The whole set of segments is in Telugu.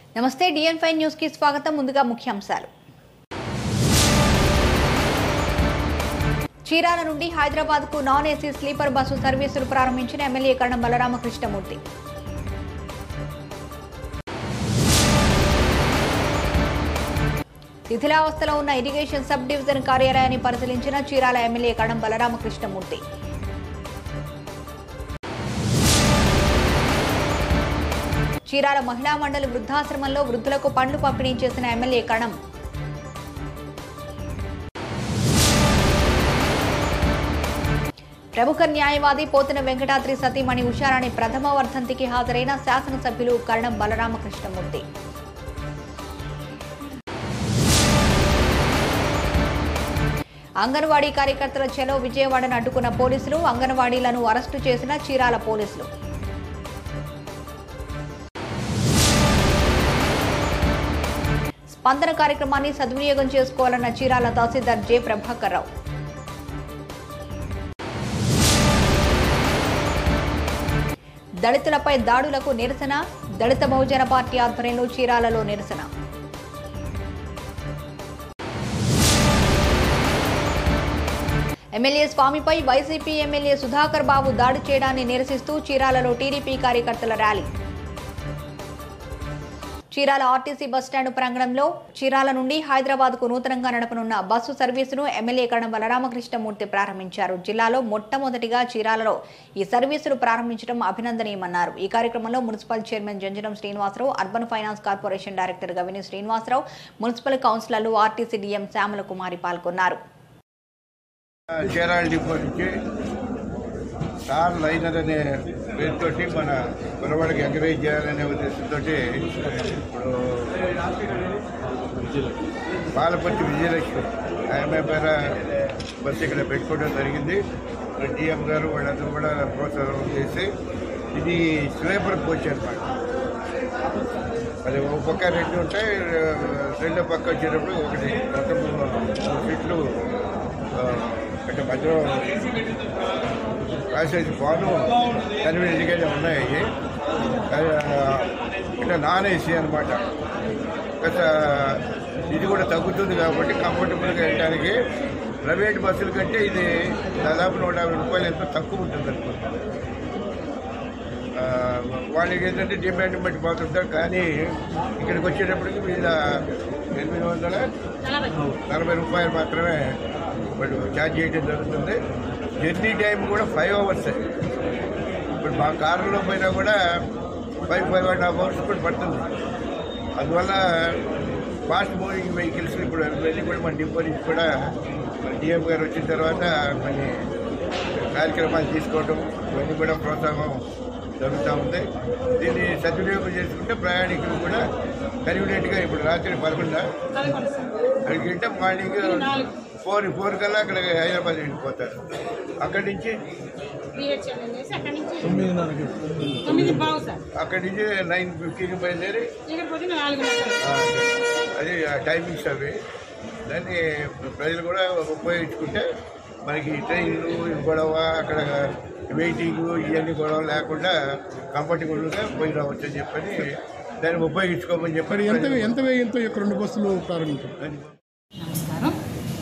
నమస్తే డిఎన్ ఫైవ్ న్యూస్ కి స్వాగతం ముందుగా ముఖ్యాంశాలు చీరాల నుండి హైదరాబాద్ కు నాన్ ఏసీ స్లీపర్ బస్సు సర్వీసులు ప్రారంభించిన ఎమ్మెల్యే కరణం బలరామకృష్ణమూర్తి శిథిలావస్థలో ఉన్న ఇరిగేషన్ సబ్ డివిజన్ కార్యాలయాన్ని పరిశీలించిన చీరాల ఎమ్మెల్యే కరణం బలరామకృష్ణమూర్తి చీరాల మహిళా మండలి వృద్ధాశ్రమంలో వృద్ధులకు పండ్లు పంపిణీ చేసిన ఎమ్మెల్యే కణం ప్రముఖ న్యాయవాది పోతిన వెంకటాద్రి సతీమణి ఉషారాణి ప్రథమ వర్ధంతికి హాజరైన శాసనసభ్యులు కరణం బలరామకృష్ణమూర్తి అంగన్వాడీ కార్యకర్తల చెలో విజయవాడను అడ్డుకున్న పోలీసులు అంగన్వాడీలను అరెస్టు చేసిన చీరాల పోలీసులు స్పందన కార్యక్రమాన్ని సద్వినియోగం చేసుకోవాలన్న చీరాల తహసీల్దార్ జె ప్రభాకర్ రావు దళితులపై దాడులకు నిరసన దళిత బహుజన పార్టీ ఆధ్వర్యంలో చీరాలలో నిరసన ఎమ్మెల్యే స్వామిపై వైసీపీ ఎమ్మెల్యే సుధాకర్ బాబు దాడి చేయడాన్ని నిరసిస్తూ చీరాలలో టీడీపీ కార్యకర్తల ర్యాలీ చీరాల ఆర్టీసీ బస్టాండ్ ప్రాంగణంలో చీరాల నుండి హైదరాబాద్ కు నూతనంగా నడపనున్న బస్సు సర్వీసును ఎమ్మెల్యే కరణం బలరామకృష్ణమూర్తి ప్రారంభించారు జిల్లాలో మొట్టమొదటిగా చీరాలలో ఈ సర్వీసులు ప్రారంభించడం అభినందనీయమన్నారు ఈ కార్యక్రమంలో municipal chairman Janjanam Srinivasarao urban finance corporation director Gavini Srinivasarao municipal కౌన్సిలర్లు ఆర్టీసీ డీఎం శ్యామల కుమారి పాల్గొన్నారు చీరాల డిపో నుంచి స్టార్ లైనర్ అనే పేరుతోటి మన కురవాడికి ఎంకరేజ్ చేయాలనే ఉద్దేశంతో ఇప్పుడు పాలపర్తి విజయలక్ష్మి ఆమె పేర బస్సు ఇక్కడ పెట్టుకోవడం జరిగింది డిఎం గారు వాళ్ళందరూ కూడా ప్రోత్సాహం చేసి ఇది స్లీపర్ కోచ్ అనమాట అది ఒక పక్క రెండు ఉంటాయి రెండో పక్క వచ్చేటప్పుడు ఒకటి మొత్తం మూడు సీట్లు ఆ, అంటే మధ్యలో ప్యాసేజ్ బాను కన్వీనియంట్గానే ఉన్నాయి అది, ఆ, అంటే నాన్ ఏసీ అనమాట గత ఇది కూడా తగ్గుతుంది కాబట్టి కంఫర్టబుల్గా వెళ్ళడానికి ప్రైవేట్ బస్సుల కంటే ఇది దాదాపు నూట యాభై రూపాయలు ఎంతో తక్కువ ఉంటుంది అనుకుంటున్నాను ఆ, వాళ్ళకి ఏంటంటే డిమాండ్ బట్టి పోతుంటారు కానీ ఇక్కడికి వచ్చేటప్పటికి వీళ్ళ ఎనిమిది వందల నలభై రూపాయలు మాత్రమే వాళ్ళు ఛార్జ్ చేయడం జరుగుతుంది జర్నీ టైం కూడా ఫైవ్ అవర్స్ ఇప్పుడు మా కారులో పోయినా కూడా five five and half hours కూడా పడుతుంది అందువల్ల ఫాస్ట్ మూవింగ్ వెహికల్స్ ఇప్పుడు వెళ్ళి కూడా మన డిపో నుంచి కూడా మన డిఎం గారు వచ్చిన తర్వాత కొన్ని కార్యక్రమాలు తీసుకోవడం ఇవన్నీ కూడా ప్రోత్సాహం జరుగుతూ ఉంది దీన్ని సద్వినియోగం చేసుకుంటే ప్రయాణికులు కూడా కన్వీనియంట్గా ఇప్పుడు రాత్రి పదకొండు అక్కడికి వెళ్తే మార్నింగ్ ఫోర్ ఫోర్ కల్లా అక్కడ హైదరాబాద్ వెళ్ళిపోతారు అక్కడి నుంచి బిహెచ్ఎల్ అనేసి అక్కడి నుంచి తొమ్మిది బావు సార్ అక్కడి నుంచి నైన్ ఫిఫ్టీకి బయలుదేరి ఇక్కడ పోతే నాలుగు ఆ, అది ఆ టైమింగ్స్ అవి దాన్ని ప్రజలు కూడా ఉపయోగించుకుంటే మనకి ట్రైన్లు ఈ గొడవ అక్కడ వెయిటింగ్ ఇవన్నీ గొడవ లేకుండా కంఫర్టబుల్గా పోయి రావచ్చు అని చెప్పని దాన్ని ఉపయోగించుకోమని మరి చెప్పని ఎంత ఎంత వేగంతో ఈ యొక్క రెండు బస్సులు ప్రారంభించారు నమస్కారం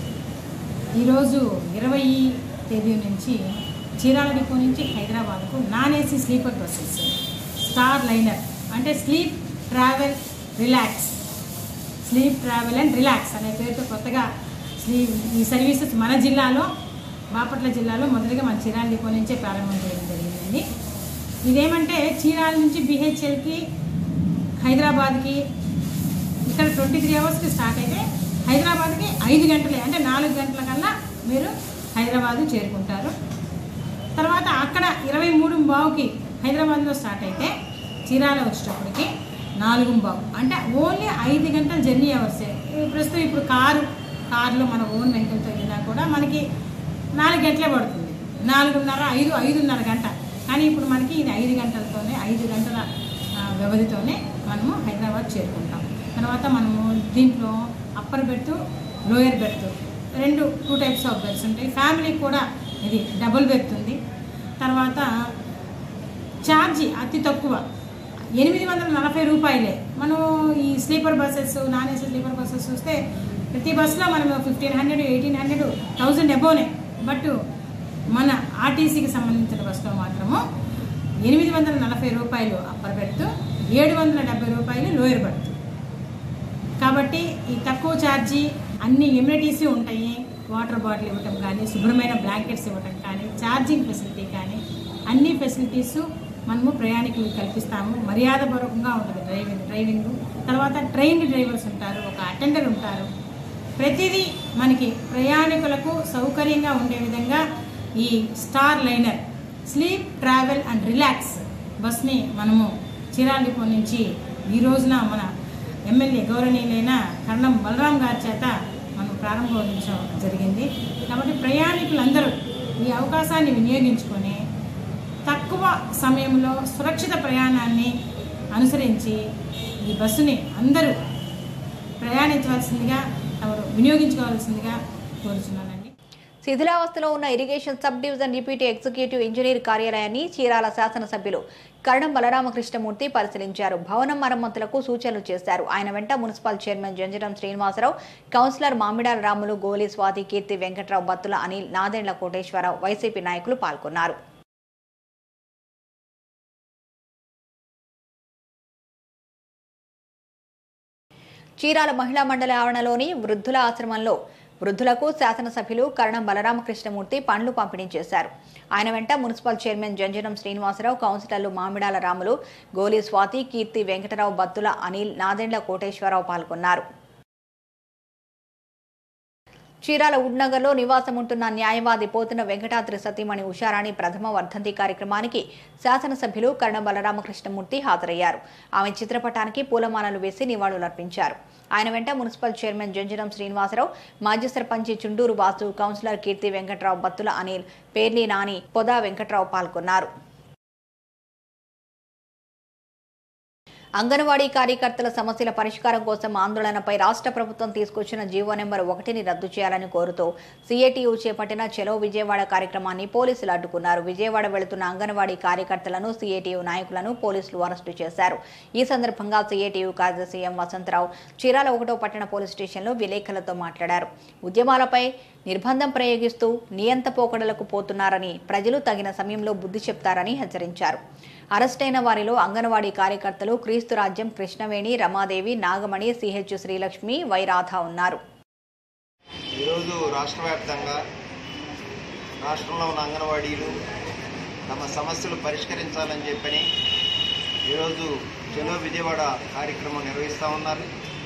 ఈరోజు ఇరవై తేదీ నుంచి చీరాల డిపో నుంచి హైదరాబాద్కు non AC sleeper buses star liner అంటే sleep travel relax sleep travel and relax అనే పేరుతో కొత్తగా స్లీ ఈ సర్వీసెస్ మన జిల్లాలో బాపట్ల జిల్లాలో మొదటిగా మన చీరాల డిపో నుంచే ప్రారంభం చేయడం జరిగిందండి ఇదేమంటే చీరాల నుంచి బిహెచ్ఎల్కి హైదరాబాద్కి ఇక్కడ ట్వంటీ త్రీ అవర్స్కి స్టార్ట్ అయితే హైదరాబాద్కి ఐదు గంటలే అంటే నాలుగు గంటల కల్లా మీరు హైదరాబాదు చేరుకుంటారు తర్వాత అక్కడ ఇరవై మూడు బావుకి హైదరాబాద్లో స్టార్ట్ అయితే చీరాల వచ్చేటప్పటికి నాలుగు బావు అంటే ఓన్లీ ఐదు గంటల జర్నీ అవర్సే ఇప్పుడు ప్రస్తుతం ఇప్పుడు కారు కారులో మన ఓన్ వెహికల్తో వెళ్ళినా కూడా మనకి నాలుగు గంటలే పడుతుంది నాలుగున్నర ఐదు ఐదున్నర గంట కానీ ఇప్పుడు మనకి ఇది ఐదు గంటలతోనే ఐదు గంటల ఆ, వ్యవధితోనే మనము హైదరాబాద్ చేరుకుంటాం తర్వాత మనము దీంట్లో అప్పర్ బెర్త్ లోయర్ బెర్త్ రెండు టూ టైప్స్ ఆఫ్ బెర్త్స్ ఉంటాయి ఫ్యామిలీకి కూడా ఇది డబుల్ బెర్త్ ఉంది తర్వాత ఛార్జీ అతి తక్కువ ఎనిమిది వందల నలభై రూపాయలే మనం ఈ sleeper buses non AC sleeper buses చూస్తే ప్రతి బస్సులో మనం fifteen hundred eighteen hundred thousand ఎబోనే బట్ మన ఆర్టీసీకి సంబంధించిన బస్సులో మాత్రము ఎనిమిది వందల నలభై రూపాయలు అప్పర్ బెర్త్ ఏడు వందల డెబ్బై రూపాయలు లోయర్ బెర్త్ కాబట్టి ఈ తక్కువ ఛార్జీ అన్ని ఎమ్యూనిటీస్ ఉంటాయి వాటర్ బాటిల్ ఇవ్వటం కానీ శుభ్రమైన బ్లాంకెట్స్ ఇవ్వటం కానీ ఛార్జింగ్ ఫెసిలిటీ కానీ అన్ని ఫెసిలిటీస్ మనము ప్రయాణికులకు కల్పిస్తాము మర్యాదపూర్వకంగా ఉంటుంది డ్రైవింగ్ డ్రైవింగ్ తర్వాత ట్రైన్డ్ డ్రైవర్స్ ఉంటారు ఒక అటెండర్ ఉంటారు ప్రతిదీ మనకి ప్రయాణికులకు సౌకర్యంగా ఉండే విధంగా ఈ star liner sleep travel and relax బస్ని మనము చీరాల డిపో నుంచి ఈ రోజున మన ఎమ్మెల్యే గౌరవనీయులైన కర్ణం బలరాం గారి చేత మనం ప్రారంభించడం జరిగింది కాబట్టి ప్రయాణికులందరూ ఈ అవకాశాన్ని వినియోగించుకొని తక్కువ సమయంలో సురక్షిత ప్రయాణాన్ని అనుసరించి ఈ బస్సుని అందరూ ప్రయాణించవలసిందిగా తమరు వినియోగించుకోవాల్సిందిగా కోరుచున్నానండి శిథిలావస్థలో ఉన్న irrigation sub division deputy executive engineer కార్యాలయాన్ని చీరాల శాసనసభ్యులు కరణం బలరామకృష్ణమూర్తి పరిశీలించారు భవనం మరమ్మతులకు సూచనలు చేశారు ఆయన వెంట municipal chairman Janjaram Srinivasarao councillor Mamidala Ramulu Goli Swathi Keerthi Venkatrao Battula Anil Nadendla Koteswararao YCP నాయకులు పాల్గొన్నారు చీరాల మహిళా మండలి ఆవరణలోని వృద్ధుల ఆశ్రమంలో వృద్ధులకు శాసనసభ్యులు కరణం బలరామకృష్ణమూర్తి పండ్లు పంపిణీ చేశారు ఆయన వెంట మున్సిపల్ చైర్మన్ జంజనం శ్రీనివాసరావు కౌన్సిలర్లు మామిడాల రాములు గోలి స్వాతి కీర్తి వెంకటరావు బత్తుల అనిల్ నాదెండ్ల కోటేశ్వరరావు పాల్గొన్నారు చీరాల ఉడ్నగర్లో నివాసముంటున్న న్యాయవాది పోతున్న వెంకటాద్రి సతీమణి ఉషారాణి ప్రథమ వర్ధంతి కార్యక్రమానికి శాసనసభ్యులు కర్ణ బలరామకృష్ణమూర్తి హాజరయ్యారు ఆమె చిత్రపటానికి పూలమాలలు వేసి నివాళులర్పించారు ఆయన వెంట మున్సిపల్ చైర్మన్ జంజనం శ్రీనివాసరావు మాజీ సర్పంచి చుండూరు వాసు కౌన్సిలర్ కీర్తి వెంకట్రావు బత్తుల అనిల్ పేర్ని నాని పొదా వెంకట్రావు పాల్గొన్నారు అంగన్వాడీ కార్యకర్తల సమస్యల పరిష్కారం కోసం ఆందోళనపై రాష్ట్ర ప్రభుత్వం తీసుకొచ్చిన జీవో నెంబర్ ఒకటిని రద్దు చేయాలని కోరుతూ సీఏటీయూ చేపట్టిన చెలో విజయవాడ కార్యక్రమాన్ని పోలీసులు అడ్డుకున్నారు విజయవాడ వెళుతున్న అంగన్వాడీ కార్యకర్తలను సీఏటీయూ నాయకులను పోలీసులు అరెస్టు చేశారు ఈ సందర్భంగా సీఏటీయూ కార్యదర్శి ఎం వసంతరావు చీరాల ఒకటో పట్టణ పోలీస్ స్టేషన్లో విలేకరులతో మాట్లాడారు ఉద్యమాలపై నిర్బంధం ప్రయోగిస్తూ నియంత పోకడలకు పోతున్నారని ప్రజలు తగిన సమయంలో బుద్ధి చెప్తారని హెచ్చరించారు అరెస్టైన వారిలో అంగన్వాడీ కార్యకర్తలు క్రీస్తు రాజ్యం కృష్ణవేణి రమాదేవి నాగమణి సిహెచ్ శ్రీలక్ష్మి వైరాధ ఉన్నారు ఈరోజు రాష్ట్ర వ్యాప్తంగా రాష్ట్రంలో ఉన్న అంగన్వాడీలు తమ సమస్యలు పరిష్కరించాలని చెప్పని ఈరోజు చెలో విజయవాడ కార్యక్రమం నిర్వహిస్తూ ఉన్నారు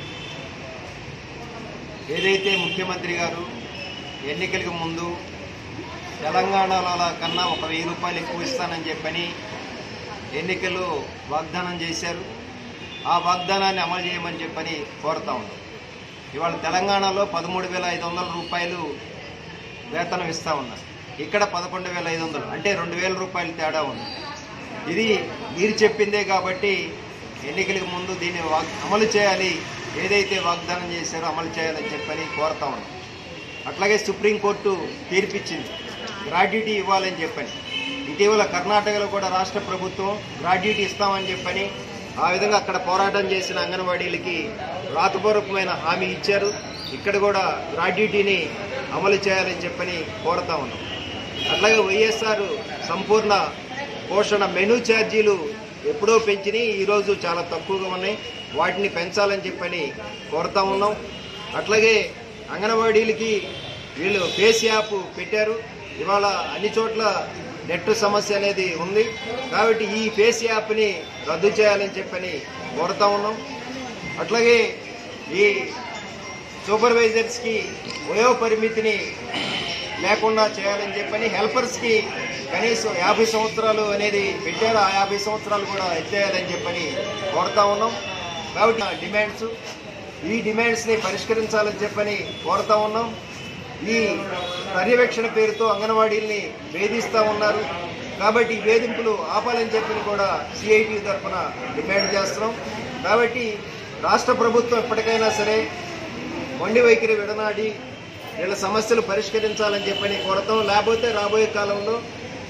ఏదైతే ముఖ్యమంత్రి గారు ఎన్నికలకు ముందు తెలంగాణలో కన్నా ఒక వెయ్యి రూపాయలు ఎక్కువ ఇస్తానని చెప్పని ఎన్నికలు వాగ్దానం చేశారు ఆ వాగ్దానాన్ని అమలు చేయమని చెప్పని కోరుతా ఉన్నాం ఇవాళ తెలంగాణలో పదమూడు వేల ఐదు వందల రూపాయలు వేతనం ఇస్తా ఉన్నారు ఇక్కడ పదకొండు వేల ఐదు వందలు అంటే రెండు వేల రూపాయలు తేడా ఉంది ఇది మీరు చెప్పిందే కాబట్టి ఎన్నికలకు ముందు దీన్ని వాగ్ అమలు చేయాలి ఏదైతే వాగ్దానం చేశారో అమలు చేయాలని చెప్పని కోరుతా ఉన్నాం అట్లాగే సుప్రీంకోర్టు తీర్పిచ్చింది గ్రాడ్యుటీ ఇవ్వాలని చెప్పని ఇటీవల కర్ణాటకలో కూడా రాష్ట్ర ప్రభుత్వం గ్రాడ్యుటీ ఇస్తామని చెప్పని ఆ విధంగా అక్కడ పోరాటం చేసిన అంగన్వాడీలకి రాతపూర్వకమైన హామీ ఇచ్చారు ఇక్కడ కూడా గ్రాడ్యుటీని అమలు చేయాలని చెప్పని కోరుతా ఉన్నాం అట్లాగే వైఎస్ఆర్ సంపూర్ణ పోషణ మెనూ ఛార్జీలు ఎప్పుడో పెంచినాయి ఈరోజు చాలా తక్కువగా ఉన్నాయి వాటిని పెంచాలని చెప్పని కోరుతా ఉన్నాం అట్లాగే అంగన్వాడీలకి వీళ్ళు ఫేస్ యాప్ పెట్టారు ఇవాళ అన్ని చోట్ల నెట్ సమస్య అనేది ఉంది కాబట్టి ఈ ఫేస్ యాప్ని రద్దు చేయాలని చెప్పని కోరుతా ఉన్నాం అట్లాగే ఈ సూపర్వైజర్స్కి వయో పరిమితిని లేకుండా చేయాలని చెప్పని హెల్పర్స్కి కనీసం యాభై సంవత్సరాలు అనేది పెట్టారు ఆ యాభై సంవత్సరాలు కూడా ఎత్తేయాలని చెప్పని కోరుతా ఉన్నాం కాబట్టి ఆ డిమాండ్స్ ఈ డిమాండ్స్ని పరిష్కరించాలని చెప్పని కోరుతా ఉన్నాం ఈ పర్యవేక్షణ పేరుతో అంగన్వాడీల్ని వేధిస్తూ ఉన్నారు కాబట్టి ఈ వేధింపులు ఆపాలని చెప్పని కూడా సిఐటి తరఫున డిమాండ్ చేస్తున్నాం కాబట్టి రాష్ట్ర ప్రభుత్వం ఎప్పటికైనా సరే మొండి వైఖరి విడనాడి వీళ్ళ సమస్యలు పరిష్కరించాలని చెప్పని కోరతాం లేకపోతే రాబోయే కాలంలో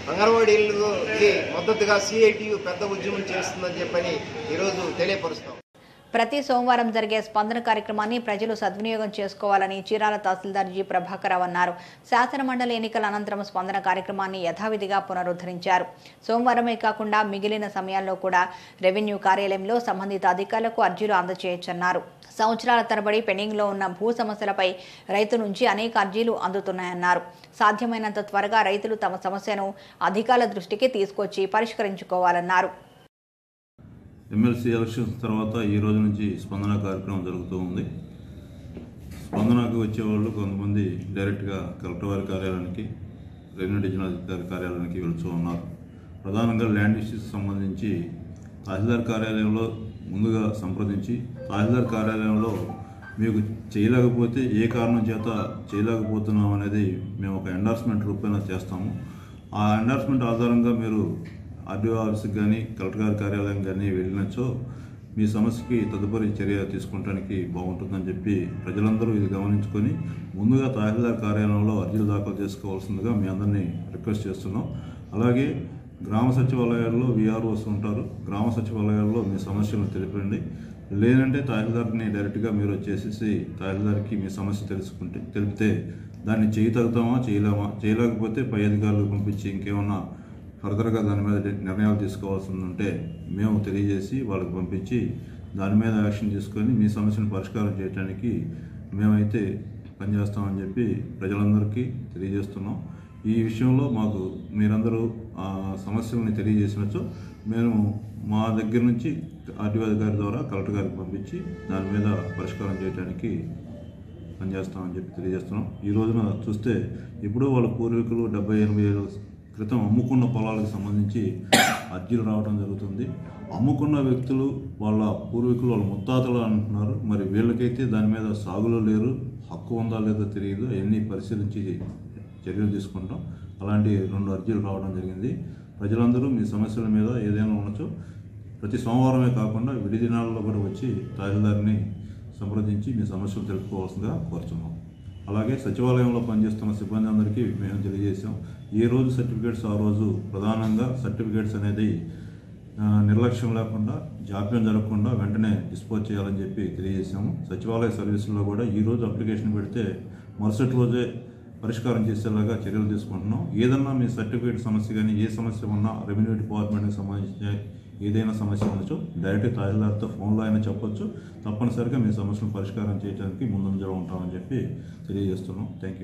అంగన్వాడీలకి మద్దతుగా సిఐటియు పెద్ద ఉద్యమం చేస్తుందని చెప్పని ఈరోజు తెలియపరుస్తాం ప్రతి సోమవారం జరిగే స్పందన కార్యక్రమాన్ని ప్రజలు సద్వినియోగం చేసుకోవాలని చీరాల తహసీల్దార్ జి ప్రభాకరరావు అన్నారు శాసన మండలి ఎన్నికల అనంతరం స్పందన కార్యక్రమాన్ని యథావిధిగా పునరుద్ధరించారు సోమవారమే కాకుండా మిగిలిన సమయాల్లో కూడా రెవెన్యూ కార్యాలయంలో సంబంధిత అధికారులకు అర్జీలు అందజేయొచ్చన్నారు సంవత్సరాల తరబడి పెండింగ్లో ఉన్న భూ సమస్యలపై రైతు నుంచి అనేక అర్జీలు అందుతున్నాయన్నారు సాధ్యమైనంత త్వరగా రైతులు తమ సమస్యను అధికారుల దృష్టికి తీసుకొచ్చి పరిష్కరించుకోవాలన్నారు ఎమ్మెల్సీ ఎలక్షన్స్ తర్వాత ఈ రోజు నుంచి స్పందన కార్యక్రమం జరుగుతూ ఉంది స్పందనకు వచ్చేవాళ్ళు కొంతమంది డైరెక్ట్గా కలెక్టర్ వారి కార్యాలయానికి రెవెన్యూ డివిజనల్ అధికారి కార్యాలయానికి వెళ్తూ ఉన్నారు ప్రధానంగా ల్యాండ్ ఇష్యూస్ సంబంధించి తహసీల్దార్ కార్యాలయంలో ముందుగా సంప్రదించి తహసీల్దార్ కార్యాలయంలో మీకు చేయలేకపోతే ఏ కారణం చేత చేయలేకపోతున్నాం అనేది మేము ఒక ఎండార్స్మెంట్ రూపేణ చేస్తాము ఆ ఎండార్స్మెంట్ ఆధారంగా మీరు ఆర్డీఓ ఆఫీస్కి కానీ కలెక్టర్ గారి కార్యాలయం కానీ వెళ్ళినచో మీ సమస్యకి తదుపరి చర్య తీసుకుంటానికి బాగుంటుందని చెప్పి ప్రజలందరూ ఇది గమనించుకొని ముందుగా తహసీల్దార్ కార్యాలయంలో అర్జీలు దాఖలు చేసుకోవాల్సిందిగా మీ అందరినీ రిక్వెస్ట్ చేస్తున్నాం అలాగే గ్రామ సచివాలయాల్లో విఆర్ఓస్ ఉంటారు గ్రామ సచివాలయాల్లో మీ సమస్యలను తెలిపండి లేదంటే తహసీల్దార్ని డైరెక్ట్గా మీరు వచ్చేసేసి తహసీల్దార్కి మీ సమస్య తెలుసుకుంటే తెలిపితే దాన్ని చేయగలుగుతామా చేయలేమా చేయలేకపోతే పై అధికారులకు పంపించి ఇంకేమన్నా ఫర్దర్గా దాని మీద నిర్ణయాలు తీసుకోవాల్సి ఉంటే మేము తెలియజేసి వాళ్ళకి పంపించి దాని మీద యాక్షన్ తీసుకొని మీ సమస్యను పరిష్కారం చేయడానికి మేమైతే పనిచేస్తామని చెప్పి ప్రజలందరికీ తెలియజేస్తున్నాం ఈ విషయంలో మాకు మీరందరూ ఆ సమస్యల్ని తెలియజేసినచో మేము మా దగ్గర నుంచి ఆర్టీఓ అధికారి ద్వారా కలెక్టర్ గారికి పంపించి దాని మీద పరిష్కారం చేయడానికి పనిచేస్తామని చెప్పి తెలియజేస్తున్నాం ఈ రోజున చూస్తే ఇప్పుడు వాళ్ళ పూర్వీకులు డెబ్బై ఎనభై ఏళ్ళ క్రితం అమ్ముకున్న పొలాలకు సంబంధించి అర్జీలు రావడం జరుగుతుంది అమ్ముకున్న వ్యక్తులు వాళ్ళ పూర్వీకులు వాళ్ళ ముత్తాతలు అంటున్నారు మరి వీళ్ళకైతే దాని మీద సాగులో లేరు హక్కు ఉందా లేదో తెలియదు అవన్నీ పరిశీలించి చర్యలు తీసుకుంటాం అలాంటి రెండు అర్జీలు రావడం జరిగింది ప్రజలందరూ మీ సమస్యల మీద ఏదైనా ఉండొచ్చు ప్రతి సోమవారమే కాకుండా విడి దినాల్లో కూడా వచ్చి తహసీల్దార్ని సంప్రదించి మీ సమస్యలు తెలుపుకోవాల్సిందిగా కోరుతున్నాం అలాగే సచివాలయంలో పనిచేస్తున్న సిబ్బంది అందరికీ మేము తెలియజేసాం ఏ రోజు సర్టిఫికేట్స్ ఆ రోజు ప్రధానంగా సర్టిఫికేట్స్ అనేది ఆ, నిర్లక్ష్యం లేకుండా జాప్యం జరగకుండా వెంటనే డిస్పోజ్ చేయాలని చెప్పి తెలియజేసాము సచివాలయ సర్వీసుల్లో కూడా ఈ రోజు అప్లికేషన్ పెడితే మరుసటి రోజే పరిష్కారం చేసేలాగా చర్యలు తీసుకుంటున్నాం ఏదన్నా మీ సర్టిఫికేట్ సమస్య కానీ ఏ సమస్య ఉన్నా రెవెన్యూ డిపార్ట్మెంట్కి సంబంధించిన ఏదైనా సమస్య ఉండొచ్చు డైరెక్ట్ తహసీల్దార్తో ఫోన్లో అయినా చెప్పొచ్చు తప్పనిసరిగా మీ సమస్యను పరిష్కారం చేయడానికి ముందంజలో ఉంటామని చెప్పి తెలియజేస్తున్నాం థ్యాంక్ యూ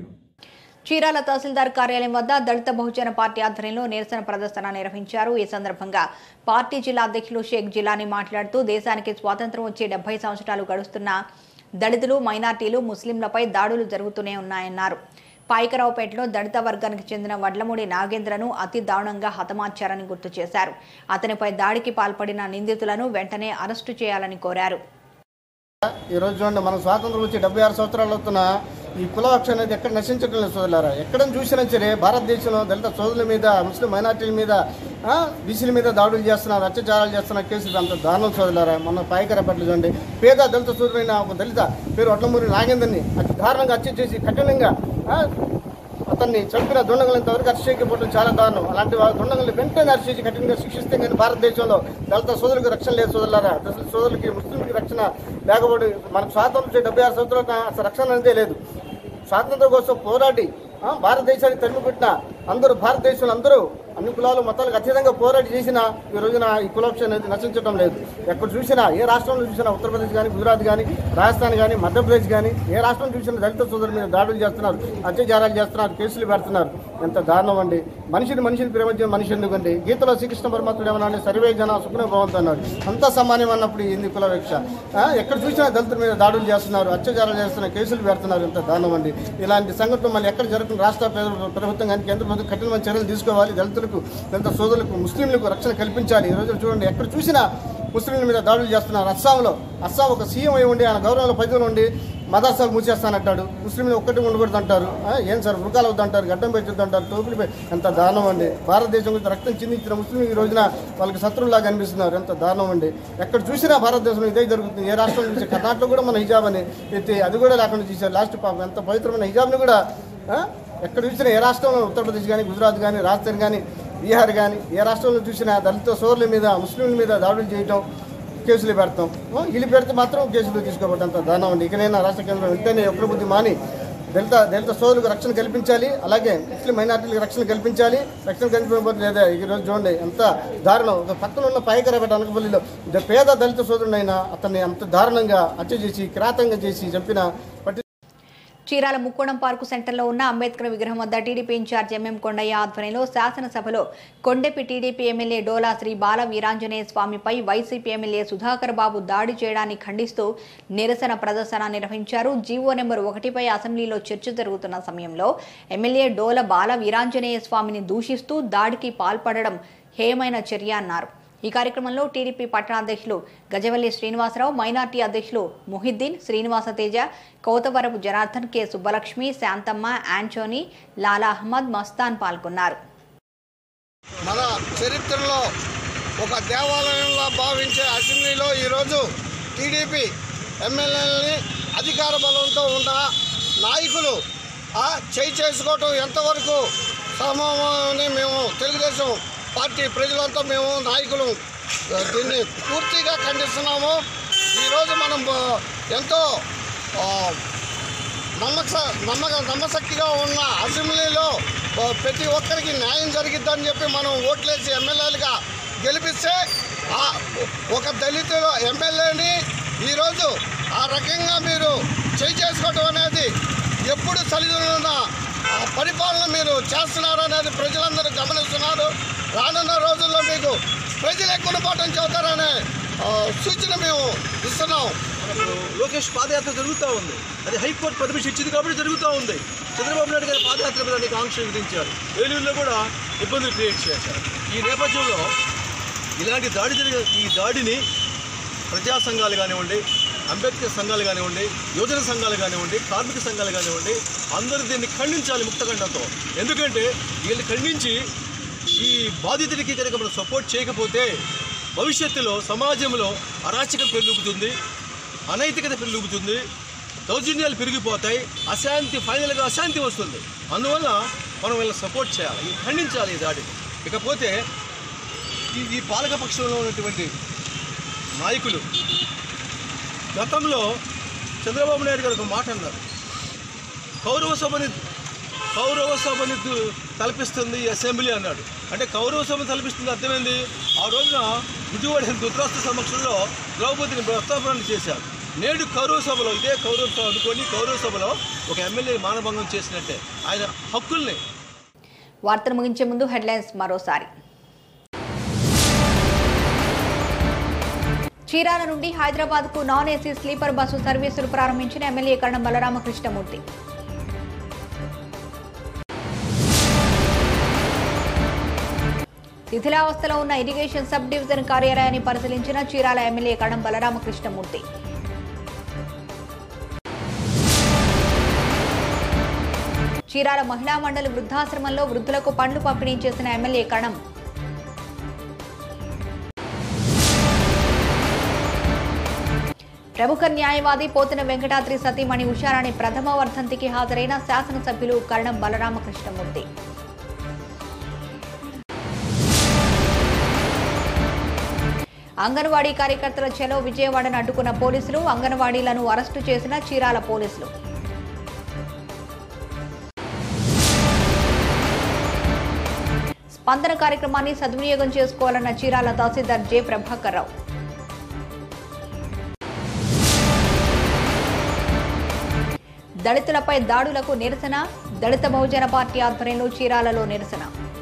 చీరాల తహసీల్దార్ కార్యాలయం వద్ద దళిత బహుజన పార్టీ ఆధ్వర్యంలో నిరసన ప్రదర్శన నిర్వహించారు ఈ సందర్భంగా పార్టీ జిల్లా అధ్యక్షులు షేక్ జిలానీ మాట్లాడుతూ దేశానికి స్వాతంత్రం వచ్చి డెబ్బై సంవత్సరాలు గడుస్తున్న దళితులు మైనార్టీలు ముస్లింలపై దాడులు జరుగుతూనే ఉన్నాయన్నారు పాయికరావుపేటలో దళిత వర్గానికి చెందిన వడ్లమూడి నాగేంద్రను అతి దారుణంగా హతమార్చారని గుర్తు చేశారు అతనిపై దాడికి పాల్పడిన నిందితులను వెంటనే అరెస్టు చేయాలని కోరారు ఈ రోజు చూడండి మనం స్వాతంత్రం వచ్చి డెబ్బై ఆరు సంవత్సరాలు అవుతున్న ఈ కులవక్ష అనేది ఎక్కడ నశించడం లేదు సోదరులారా ఎక్కడ చూసినా సరే భారతదేశంలో దళిత సోదరుల మీద ముస్లిం మైనార్టీల మీద ఆ, బీసీల మీద దాడులు చేస్తున్నారు అత్యాచారాలు చేస్తున్నారు కేసులు అంత దారుణం సోదరులారా మొన్న పాయకర పట్ల చూడండి పేద దళిత సోదరులైన ఒక దళిత పేరు వడ్లమూరి నాగేందర్ని అతి దారుణంగా హత్య చేసి కఠినంగా ఆ, అతన్ని చంపిన దుండగులు ఇంతవరకు అరెస్ట్ చేయకపోవడం చాలా దారుణం అలాంటి వాళ్ళ దుండగులు వెంటనే అరెస్ట్ చేసి కఠినంగా శిక్షిస్తే కానీ భారతదేశంలో దళిత సోదరులకు రక్షణ లేదు సోదరులారా దళిత సోదరులకి ముస్లింకి రక్షణ లేకపోతే మనకు స్వాతంత్రం వచ్చే డెబ్బై ఆరు సంవత్సరాలకు అసలు రక్షణ అనేదే లేదు స్వాతంత్రం కోసం పోరాడి ఆ, భారతదేశానికి తరిమి పెట్టిన అందరూ భారతదేశంలో అందరూ అన్ని కులాలు మతాలకు అతీతంగా పోరాడి చేసిన ఈ రోజున ఈ కులక్ష అనేది నశించడం లేదు ఎక్కడ చూసినా ఏ రాష్ట్రంలో చూసినా ఉత్తరప్రదేశ్ కానీ గుజరాత్ కానీ రాజస్థాన్ కానీ మధ్యప్రదేశ్ కానీ ఏ రాష్ట్రం చూసినా దళిత సోదరుల మీద దాడులు చేస్తున్నారు అత్యాచారాలు చేస్తున్నారు కేసులు పెడుతున్నారు ఎంత దారుణం అండి మనిషిని మనిషిని ప్రేమించే మనిషి ఎందుకండి గీతలో శ్రీకృష్ణ పరమాత్ముడు ఏమన్నా సర్వే జన సుఖనే భవంతు అన్నాడు అంతా సమానం అన్నప్పుడు ఏంది కుల వివక్ష ఆ, ఎక్కడ చూసినా దళితుల మీద దాడులు చేస్తున్నారు అత్యాచారాలు చేస్తున్నారు కేసులు పెడుతున్నారు ఎంత దారుణం అండి ఇలాంటి సంఘటన మళ్ళీ ఎక్కడ జరుగుతుంది రాష్ట్ర ప్ర- ప్రభుత్వం కానీ కేంద్ర ప్రభుత్వం కఠినమైన చర్యలు తీసుకోవాలి దళితులకు దళిత సోదరులకు ముస్లింలకు రక్షణ కల్పించాలి ఈ రోజు చూడండి ఎక్కడ చూసినా ముస్లింల మీద దాడులు చేస్తున్నారు అస్సాంలో అస్సాం ఒక సీఎం అయి ఉండి ఆయన గౌరవంలో పదవిలో ఉండి మదర్సాలు మూసేస్తానంటాడు ముస్లింలు ఒక్కటి ఉండకూడదు అంటారు ఆ, ఏం సార్ వృకాలు వద్దు అంటారు గడ్డం పెట్టొద్దు అంటారు టోపులు పె- ఎంత దారుణం అండి భారతదేశం గురించి రక్తం చిందించిన ముస్లిం ఈ రోజున వాళ్ళకి శత్రువులాగా కనిపిస్తున్నారు ఎంత దారుణం అండి ఎక్కడ చూసినా భారతదేశంలో ఇదే జరుగుతుంది ఏ రాష్ట్రం చూసి కర్ణాటకలో కూడా మన హిజాబ్ అని ఎత్తి అది కూడా లేకుండా చూసారు లాస్ట్ పాపం ఎంత పవిత్రమైన హిజాబ్ని కూడా ఆ, ఎక్కడ చూసినా ఏ రాష్ట్రంలో ఉత్తరప్రదేశ్ కానీ గుజరాత్ కానీ రాజస్థాన్ కానీ బీహార్ కానీ ఏ రాష్ట్రంలో చూసినా దళిత సోదరుల మీద ముస్లింల మీద దాడులు చేయటం కేసులు పెడతాం ఆ, వీళ్ళు పెడితే మాత్రం కేసులు తీసుకోబట్టంత దానం అండి ఇకనైనా రాష్ట్ర కేంద్రం వెంటనే ఒక్కరి బుద్ధి మాని దళిత దళిత సోదరులకు రక్షణ కల్పించాలి అలాగే ముస్లిం మైనార్టీలకు రక్షణ కల్పించాలి రక్షణ కల్పించకపోతే లేదా ఈ రోజు చూడండి ఎంత దారుణం ఒక పక్కన ఉన్న పైకరపేట అనకపల్లిలో ఇద్దరు పేద దళిత సోదరుడైనా అతన్ని అంత దారుణంగా హత్య చేసి కిరాతంగా చేసి చంపిన పట్టి చీరాల ముక్కోణం పార్కు సెంటర్లో ఉన్న అంబేద్కర్ విగ్రహం వద్ద టీడీపీ ఇన్ఛార్జ్ ఎంఎం కొండయ్య ఆధ్వర్యంలో శాసనసభలో కొండెపి టీడీపీ ఎమ్మెల్యే డోలా శ్రీ బాల వీరాంజనేయ స్వామిపై వైసీపీ ఎమ్మెల్యే సుధాకర్ బాబు దాడి చేయడాన్ని ఖండిస్తూ నిరసన ప్రదర్శన నిర్వహించారు జీవో నెంబర్ ఒకటిపై అసెంబ్లీలో చర్చ జరుగుతున్న సమయంలో ఎమ్మెల్యే డోల బాల వీరాంజనేయ స్వామిని దూషిస్తూ దాడికి పాల్పడడం హేమైన చర్య అన్నారు ఈ కార్యక్రమంలో టీడీపీ పట్టణాధ్యక్షులు గజవల్లి శ్రీనివాసరావు మైనార్టీ అధ్యక్షులు ముహిద్దీన్ శ్రీనివాస తేజ కౌతవరపు జనార్దన్ కె సుబ్బలక్ష్మి శాంతమ్మ యాంటోనీ లాలా అహ్మద్ మస్తాన్ పాల్గొన్నారు మన చరిత్రలో ఒక దేవాలయంలో భావించే అసెంబ్లీలో ఈరోజు టీడీపీ ఎమ్మెల్యేలని అధికార బలంతో ఉన్న నాయకులు ఆ, చేయి చేసుకోవటం ఎంతవరకు సమమని మేము తెలుగుదేశం పార్టీ ప్రజలంతా మేము నాయకులు ఆ, దీన్ని పూర్తిగా ఖండిస్తున్నాము ఈరోజు మనం ఆ, ఎంతో ఆ, నమ్మక నమ్మక నమ్మశక్తిగా ఉన్న అసెంబ్లీలో ఆ, ప్రతి ఒక్కరికి న్యాయం జరిగిద్దని చెప్పి మనం ఓట్లేసి ఎమ్మెల్యేలుగా గెలిపిస్తే ఆ ఒక దళిత ఎమ్మెల్యేని ఈరోజు ఆ రకంగా మీరు చేయి చేసుకోవడం అనేది ఎప్పుడు సరిదిన పరిపాలన మీరు చేస్తున్నారనేది ప్రజలందరూ గమనిస్తున్నారు రానున్న రోజుల్లో మీకు ప్రజలు ఎక్కువ పాఠం చెబుతారనే ఆ, సూచన మేము ఇస్తున్నాం లోకేష్ పాదయాత్ర జరుగుతూ ఉంది అది హైకోర్టు పర్మిషన్ ఇచ్చింది కాబట్టి జరుగుతూ ఉంది చంద్రబాబు నాయుడు గారి పాదయాత్ర మీద అనేక ఆంక్షలు విధించారు ఏలూరులో కూడా ఇబ్బందులు క్రియేట్ చేశారు ఈ నేపథ్యంలో ఇలాంటి దాడి జరిగిన ఈ దాడిని ప్రజా సంఘాలు కానివ్వండి అంబేద్కర్ సంఘాలు కానివ్వండి యువజన సంఘాలు కానివ్వండి కార్మిక సంఘాలు కానివ్వండి అందరూ దీన్ని ఖండించాలి ముక్తఖండంతో ఎందుకంటే వీళ్ళు ఖండించి ఈ బాధితుడికి కనుక మనం సపోర్ట్ చేయకపోతే భవిష్యత్తులో సమాజంలో అరాచకం పెరుగుతుంది అనైతికత పెరుగుతుంది దౌర్జన్యాలు పెరిగిపోతాయి అశాంతి ఫైనల్గా అశాంతి వస్తుంది అందువల్ల మనం వీళ్ళని సపోర్ట్ చేయాలి ఇది ఖండించాలి ఈ దాడిని ఇకపోతే ఈ ఈ పాలక పక్షంలో ఉన్నటువంటి నాయకులు గతంలో చంద్రబాబు నాయుడు గారు ఒక మాట అన్నారు కౌరవ సభని కౌరవ సభని దు- తలపిస్తుంది ఈ అసెంబ్లీ అన్నాడు అంటే కౌరవ సభని తలపిస్తుంది అర్థమైంది ఆ రోజున విజయవాడ దుద్రాస్త సమక్షంలో ద్రౌపదిని ప్రస్తాపన చేశారు నేడు కౌరవ సభలో ఇదే కౌరవ సభ అనుకొని కౌరవ సభలో ఒక ఎమ్మెల్యే మానభంగం చేసినట్టే ఆయన హక్కుల్ని వార్తలు ముగించే ముందు హెడ్లైన్స్ మరోసారి చీరాల నుండి హైదరాబాద్ కు నాన్ ఏసీ స్లీపర్ బస్సు సర్వీసులు ప్రారంభించిన ఎమ్మెల్యే కరణం బలరామకృష్ణమూర్తి శిథిలావస్థలో ఉన్న ఇరిగేషన్ సబ్ డివిజన్ కార్యాలయాన్ని పరిశీలించిన చీరాల ఎమ్మెల్యే కడం బలరామకృష్ణమూర్తి చీరాల మహిళా మండలి వృద్ధాశ్రమంలో వృద్ధులకు పండ్లు పంపిణీ చేసిన ఎమ్మెల్యే కణం ప్రముఖ న్యాయవాది పోతిన వెంకటాద్రి సతీమణి ఉషారాణి ప్రథమ వర్ధంతికి హాజరైన శాసనసభ్యులు కరణం బలరామకృష్ణమూర్తి అంగన్వాడీ కార్యకర్తల చెలో విజయవాడను అడ్డుకున్న పోలీసులు అంగన్వాడీలను అరెస్టు చేసిన చీరాల పోలీసులు స్పందన కార్యక్రమాన్ని సద్వినియోగం చేసుకోవాలన్న చీరాల తహసీల్దార్ జె ప్రభాకర్ రావు దళితులపై దాడులకు నిరసన దళిత బహుజన పార్టీ ఆధ్వర్యంలో చీరాలలో నిరసన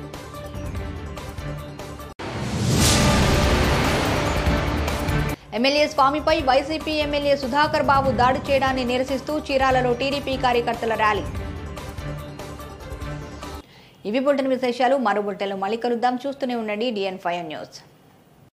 ఎమ్మెల్యే స్వామిపై వైసీపీ ఎమ్మెల్యే సుధాకర్ బాబు దాడి చేయడాన్ని నిరసిస్తూ చీరాలలో టీడీపీ కార్యకర్తల ర్యాలీ ఇవి బులెటిన్ విశేషాలు మరో బులెటిన్లో మళ్ళీ కలుద్దాం చూస్తూనే ఉండండి డిఎన్ ఫైవ్ న్యూస్